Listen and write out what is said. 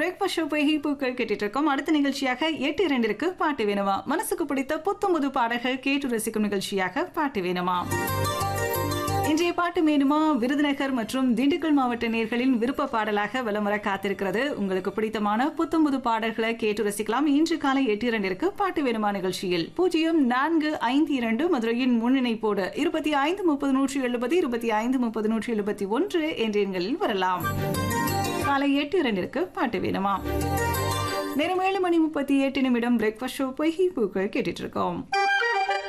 breakfast show போய் பூக்கள் கேட்டுட்டு இருக்கோம் அடுத்த நிகழ்ச்சியாக எட்டு இரண்டிற்கு பாட்டு வேணுமா மனசுக்கு பிடித்த புத்தம்புது பாடல்கள் கேட்டு ரசிக்கும் நிகழ்ச்சியாக பாட்டு வேணுமா இன்றைய பாட்டு வேணுமா விருதுநகர் மற்றும் திண்டுக்கல் மாவட்ட நேர்களின் விருப்ப பாடலாக வலம் வர காத்திருக்கிறது உங்களுக்கு பிடித்தமான புத்தம்புது பாடல்களை கேட்டு ரசிக்கலாம் இன்று காலை எட்டு இரண்டிற்கு பாட்டு வேணுமா நிகழ்ச்சியில் பூஜ்ஜியம் நான்கு ஐந்து இரண்டு மதுரையின் முன்னிணைப்போடு இருபத்தி ஐந்து முப்பது நூற்றி எழுபது இருபத்தி ஐந்து முப்பது நூற்றி எழுபத்தி ஒன்று என்ற எண்களில் வரலாம் காலை எட்டு இரண்டிற்கு பாட்டு வேணுமா நேரம் ஏழு மணி முப்பத்தி எட்டு நிமிடம் பிரேக்ஃபாஸ்ட் ஷோ போய் பூக்கள் கேட்டுட்டு இருக்கோம்